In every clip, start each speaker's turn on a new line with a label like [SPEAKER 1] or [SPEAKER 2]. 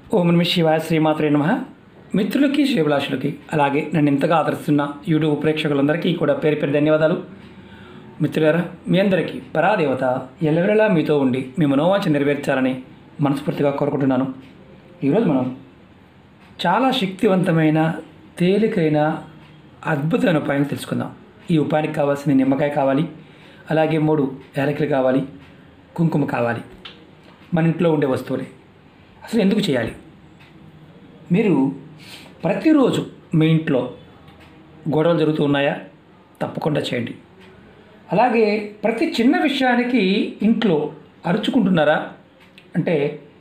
[SPEAKER 1] ఓం నమ శివాయ శ్రీమాత్రే నమ మిత్రులకి శివలాషులకి అలాగే నన్ను ఇంతగా ఆదరిస్తున్న యూట్యూబ్ ప్రేక్షకులందరికీ కూడా పేరు పేరు ధన్యవాదాలు మిత్రులారా మీ అందరికీ పరాదేవత ఎల్లవెల్లలా మీతో ఉండి మీ మనోవాంఛ నెరవేర్చాలని మనస్ఫూర్తిగా కోరుకుంటున్నాను ఈరోజు మనం చాలా శక్తివంతమైన తేలికైన అద్భుతమైన ఉపాయం తెలుసుకుందాం ఈ ఉపాయానికి కావాల్సిన నిమ్మకాయ కావాలి అలాగే మూడు యాలకులు కావాలి కుంకుమ కావాలి మన ఇంట్లో ఉండే వస్తువులే అసలు ఎందుకు చేయాలి మీరు ప్రతిరోజు మీ ఇంట్లో గొడవలు జరుగుతూ ఉన్నాయా తప్పకుండా చేయండి అలాగే ప్రతి చిన్న విషయానికి ఇంట్లో అరుచుకుంటున్నారా అంటే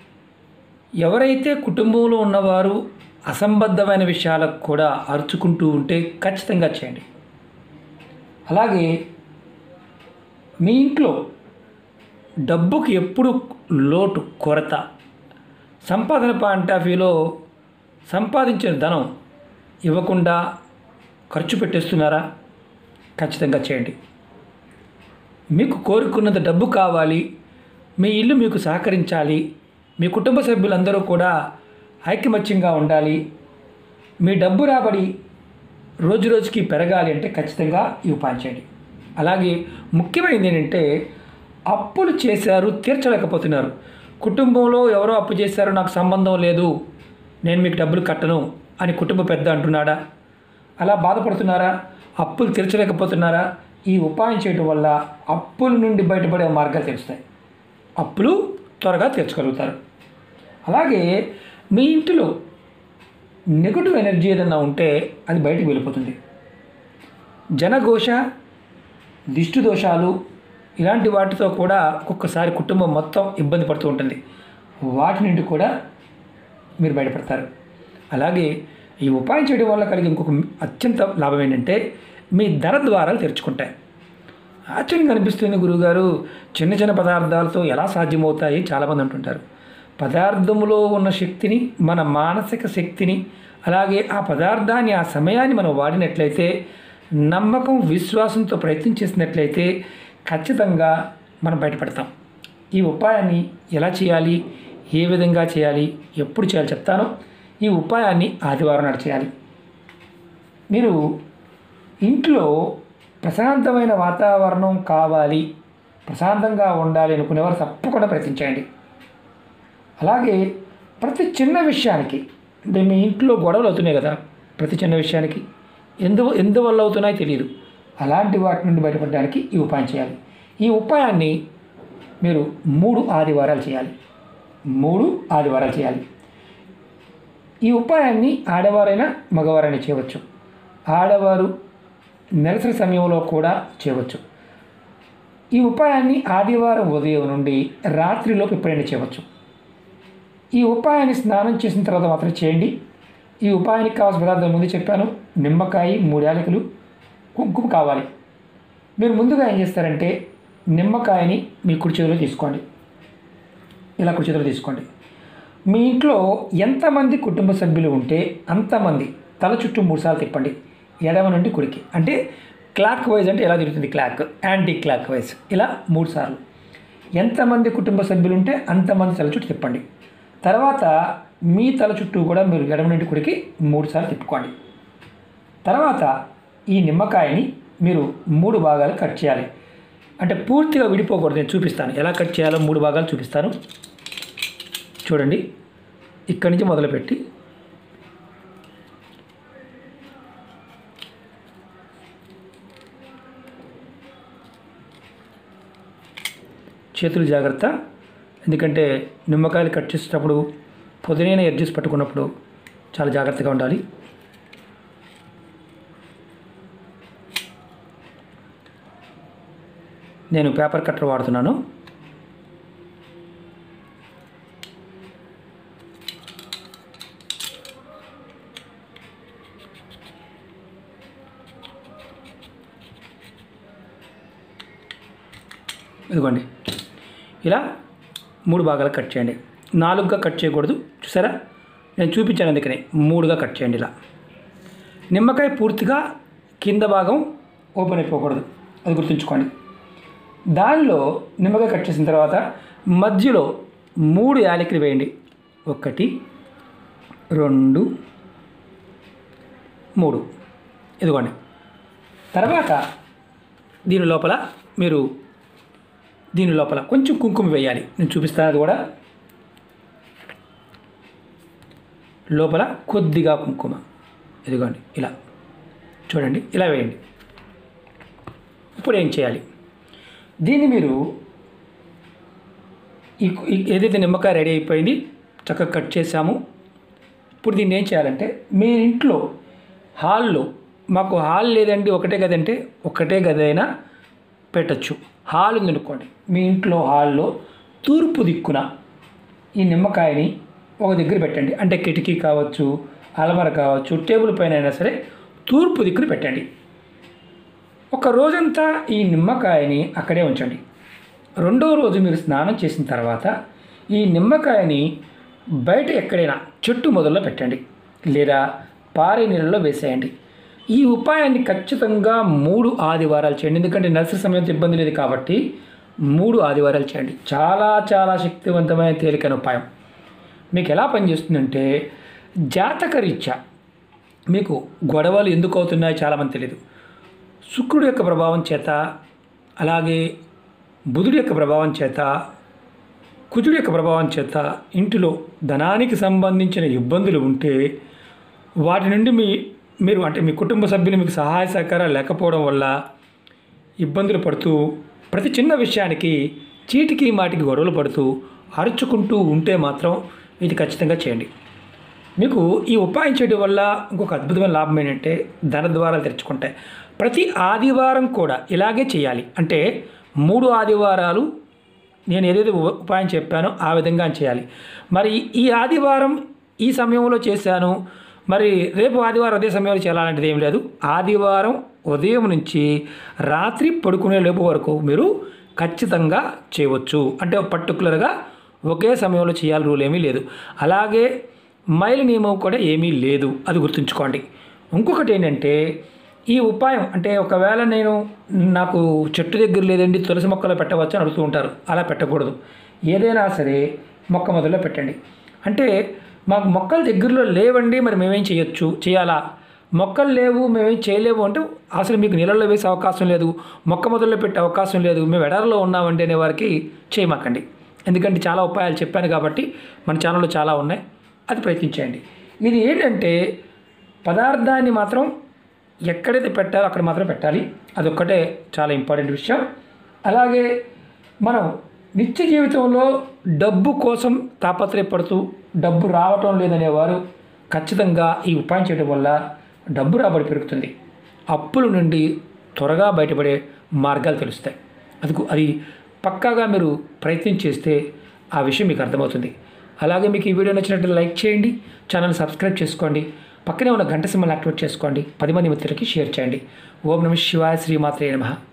[SPEAKER 1] ఎవరైతే కుటుంబంలో ఉన్నవారు అసంబద్ధమైన విషయాలకు కూడా అరుచుకుంటూ ఉంటే ఖచ్చితంగా చేయండి అలాగే మీ ఇంట్లో డబ్బుకి ఎప్పుడు లోటు కొరత సంపాదన పాయింట్ ఆఫ్ వ్యూలో సంపాదించిన ధనం ఇవ్వకుండా ఖర్చు పెట్టేస్తున్నారా ఖచ్చితంగా చేయండి మీకు కోరుకున్నంత డబ్బు కావాలి మీ ఇల్లు మీకు సహకరించాలి మీ కుటుంబ సభ్యులందరూ కూడా ఐకమత్యంగా ఉండాలి మీ డబ్బు రాబడి రోజు రోజుకి పెరగాలి అంటే ఖచ్చితంగా ఈ ఉపాయం చేయండి అలాగే ముఖ్యమైనది ఏంటంటే అప్పులు చేశారు తీర్చలేకపోతున్నారు కుటుంబంలో ఎవరో అప్పు చేశారో నాకు సంబంధం లేదు నేను మీకు డబ్బులు కట్టను అని కుటుంబ పెద్ద అంటున్నాడా అలా బాధపడుతున్నారా అప్పులు తీర్చలేకపోతున్నారా ఈ ఉపాయం చేయడం వల్ల అప్పుల నుండి బయటపడే మార్గాలు తెలుస్తాయి అప్పులు త్వరగా తీర్చగలుగుతారు అలాగే మీ ఇంటిలో నెగటివ్ ఎనర్జీ ఏదైనా ఉంటే అది బయటకు వెళ్ళిపోతుంది జనఘోష దిష్టి దోషాలు ఇలాంటి వాటితో కూడా ఒక్కొక్కసారి కుటుంబం మొత్తం ఇబ్బంది పడుతూ ఉంటుంది వాటి నుండి కూడా మీరు బయటపడతారు అలాగే ఈ ఉపాయం చేయడం వల్ల కలిగే ఇంకొక అత్యంత లాభం ఏంటంటే మీ ధర ద్వారాలు తెరుచుకుంటాయి ఆశ్చర్యంగా అనిపిస్తుంది గురువుగారు చిన్న చిన్న పదార్థాలతో ఎలా సాధ్యమవుతాయి చాలామంది అంటుంటారు పదార్థంలో ఉన్న శక్తిని మన మానసిక శక్తిని అలాగే ఆ పదార్థాన్ని ఆ సమయాన్ని మనం వాడినట్లయితే నమ్మకం విశ్వాసంతో ప్రయత్నం చేసినట్లయితే ఖచ్చితంగా మనం బయటపడతాం ఈ ఉపాయాన్ని ఎలా చేయాలి ఏ విధంగా చేయాలి ఎప్పుడు చేయాలి చెప్తాను ఈ ఉపాయాన్ని ఆదివారం నాడు చేయాలి మీరు ఇంట్లో ప్రశాంతమైన వాతావరణం కావాలి ప్రశాంతంగా ఉండాలి అనుకునేవారు తప్పకుండా ప్రయత్నించండి అలాగే ప్రతి చిన్న విషయానికి అంటే మీ ఇంట్లో గొడవలు అవుతున్నాయి కదా ప్రతి చిన్న విషయానికి ఎందు ఎందువల్ల అవుతున్నాయో తెలియదు అలాంటి వాటి నుండి బయటపడడానికి ఈ ఉపాయం చేయాలి ఈ ఉపాయాన్ని మీరు మూడు ఆదివారాలు చేయాలి మూడు ఆదివారాలు చేయాలి ఈ ఉపాయాన్ని ఆడవారైనా మగవారైనా చేయవచ్చు ఆడవారు నెలసరి సమయంలో కూడా చేయవచ్చు ఈ ఉపాయాన్ని ఆదివారం ఉదయం నుండి రాత్రిలోపు ఎప్పుడైనా చేయవచ్చు ఈ ఉపాయాన్ని స్నానం చేసిన తర్వాత మాత్రం చేయండి ఈ ఉపాయానికి కావాల్సిన పదార్థాలు ముందు చెప్పాను నిమ్మకాయ మూడు యాలకులు కుంకుమ కావాలి మీరు ముందుగా ఏం చేస్తారంటే నిమ్మకాయని మీ కుడి చేతిలో తీసుకోండి ఇలా కుడి చేతిలో తీసుకోండి మీ ఇంట్లో ఎంతమంది కుటుంబ సభ్యులు ఉంటే అంతమంది తల చుట్టూ మూడుసార్లు తిప్పండి ఎడమ నుండి కుడికి అంటే క్లాక్ వైజ్ అంటే ఎలా తిరుగుతుంది క్లాక్ యాంటీ క్లాక్ వైజ్ ఇలా మూడు సార్లు ఎంతమంది కుటుంబ సభ్యులు ఉంటే అంతమంది తల చుట్టూ తిప్పండి తర్వాత మీ తల చుట్టూ కూడా మీరు ఎడమ నుండి కుడికి మూడు సార్లు తిప్పుకోండి తర్వాత ఈ నిమ్మకాయని మీరు మూడు భాగాలు కట్ చేయాలి అంటే పూర్తిగా విడిపోకూడదు నేను చూపిస్తాను ఎలా కట్ చేయాలో మూడు భాగాలు చూపిస్తాను చూడండి ఇక్కడి నుంచి మొదలుపెట్టి చేతులు జాగ్రత్త ఎందుకంటే నిమ్మకాయలు కట్ చేసేటప్పుడు పొద్దునైన ఎడ్జెస్ పట్టుకున్నప్పుడు చాలా జాగ్రత్తగా ఉండాలి నేను పేపర్ కట్టర్ వాడుతున్నాను ఇదిగోండి ఇలా మూడు భాగాలు కట్ చేయండి నాలుగుగా కట్ చేయకూడదు చూసారా నేను చూపించాను అందుకనే మూడుగా కట్ చేయండి ఇలా నిమ్మకాయ పూర్తిగా కింద భాగం ఓపెన్ అయిపోకూడదు అది గుర్తుంచుకోండి దానిలో నిమ్మకాయ కట్ చేసిన తర్వాత మధ్యలో మూడు యాలకులు వేయండి ఒకటి రెండు మూడు ఇదిగోండి తర్వాత దీని లోపల మీరు దీని లోపల కొంచెం కుంకుమ వేయాలి నేను చూపిస్తాను అది కూడా లోపల కొద్దిగా కుంకుమ ఇదిగోండి ఇలా చూడండి ఇలా వేయండి ఇప్పుడు ఏం చేయాలి దీన్ని మీరు ఈ ఈ- ఏదైతే నిమ్మకాయ రెడీ అయిపోయింది చక్కగా కట్ చేసాము ఇప్పుడు దీన్ని ఏం చేయాలంటే మీ ఇంట్లో హాల్లో మాకు హాల్ లేదండి ఒకటే గది అంటే ఒకటే గది అయినా పెట్టచ్చు హాల్ ఉంది అనుకోండి మీ ఇంట్లో హాల్లో తూర్పు దిక్కున ఈ నిమ్మకాయని ఒక దగ్గర పెట్టండి అంటే కిటికీ కావచ్చు అలమర కావచ్చు టేబుల్ పైన అయినా సరే తూర్పు దిక్కున పెట్టండి ఒక రోజంతా ఈ నిమ్మకాయని అక్కడే ఉంచండి రెండో రోజు మీరు స్నానం చేసిన తర్వాత ఈ నిమ్మకాయని బయట ఎక్కడైనా చెట్టు మొదల్లో పెట్టండి లేదా పారే నీళ్ళలో వేసేయండి ఈ ఉపాయాన్ని ఖచ్చితంగా మూడు ఆదివారాలు చేయండి ఎందుకంటే నర్సరీ సమయంతో ఇబ్బంది లేదు కాబట్టి మూడు ఆదివారాలు చేయండి చాలా చాలా శక్తివంతమైన తేలికైన ఉపాయం మీకు ఎలా పనిచేస్తుందంటే జాతకరీత్యా మీకు గొడవలు ఎందుకు అవుతున్నాయో చాలామంది తెలియదు శుక్రుడి యొక్క ప్రభావం చేత అలాగే బుధుడి యొక్క ప్రభావం చేత కుజుడి యొక్క ప్రభావం చేత ఇంటిలో ధనానికి సంబంధించిన ఇబ్బందులు ఉంటే వాటి నుండి మీ మీరు అంటే మీ కుటుంబ సభ్యులు మీకు సహాయ సహకారాలు లేకపోవడం వల్ల ఇబ్బందులు పడుతూ ప్రతి చిన్న విషయానికి చీటికి మాటికి గొడవలు పడుతూ అరుచుకుంటూ ఉంటే మాత్రం ఇది ఖచ్చితంగా చేయండి మీకు ఈ ఉపాయం చేయడం వల్ల ఇంకొక అద్భుతమైన లాభం ఏంటంటే ధన ద్వారాలు తెరుచుకుంటాయి ప్రతి ఆదివారం కూడా ఇలాగే చేయాలి అంటే మూడు ఆదివారాలు నేను ఏదైతే ఉ- ఉపాయం చెప్పానో ఆ విధంగా చేయాలి మరి ఈ ఆదివారం ఈ సమయంలో చేశాను మరి రేపు ఆదివారం అదే సమయంలో చేయాలంటే ఏం లేదు ఆదివారం ఉదయం నుంచి రాత్రి పడుకునే లోపు వరకు మీరు ఖచ్చితంగా చేయవచ్చు అంటే పర్టికులర్గా ఒకే సమయంలో చేయాలి రూల్ ఏమీ లేదు అలాగే మైలు నియమం కూడా ఏమీ లేదు అది గుర్తుంచుకోండి ఇంకొకటి ఏంటంటే ఈ ఉపాయం అంటే ఒకవేళ నేను నాకు చెట్టు దగ్గర లేదండి తులసి మొక్కలో పెట్టవచ్చు అని అడుగుతూ ఉంటారు అలా పెట్టకూడదు ఏదైనా సరే మొక్క మొదల్లో పెట్టండి అంటే మాకు మొక్కలు దగ్గరలో లేవండి మరి మేమేం చేయొచ్చు చేయాలా మొక్కలు లేవు మేమేం చేయలేము అంటే అసలు మీకు నీళ్ళల్లో వేసే అవకాశం లేదు మొక్క మొదల్లో పెట్టే అవకాశం లేదు మేము ఎడారిలో ఉన్నామండి అనే వారికి చేయమాకండి ఎందుకంటే చాలా ఉపాయాలు చెప్పాను కాబట్టి మన ఛానల్లో చాలా ఉన్నాయి అది ప్రయత్నించండి ఇది ఏంటంటే పదార్థాన్ని మాత్రం ఎక్కడైతే పెట్టాలో అక్కడ మాత్రం పెట్టాలి అదొక్కటే చాలా ఇంపార్టెంట్ విషయం అలాగే మనం నిత్య జీవితంలో డబ్బు కోసం తాపత్రయపడుతూ డబ్బు రావటం లేదనేవారు ఖచ్చితంగా ఈ ఉపాయం చేయడం వల్ల డబ్బు రాబడి పెరుగుతుంది అప్పుల నుండి త్వరగా బయటపడే మార్గాలు తెలుస్తాయి అది అది పక్కాగా మీరు ప్రయత్నం చేస్తే ఆ విషయం మీకు అర్థమవుతుంది అలాగే మీకు ఈ వీడియో నచ్చినట్టు లైక్ చేయండి ఛానల్ సబ్స్క్రైబ్ చేసుకోండి పక్కనే ఉన్న గంట సింబల్ యాక్టివేట్ చేసుకోండి పది మంది మిత్రులకి షేర్ చేయండి ఓం నమ శివాయ శ్రీమాత్రే నమః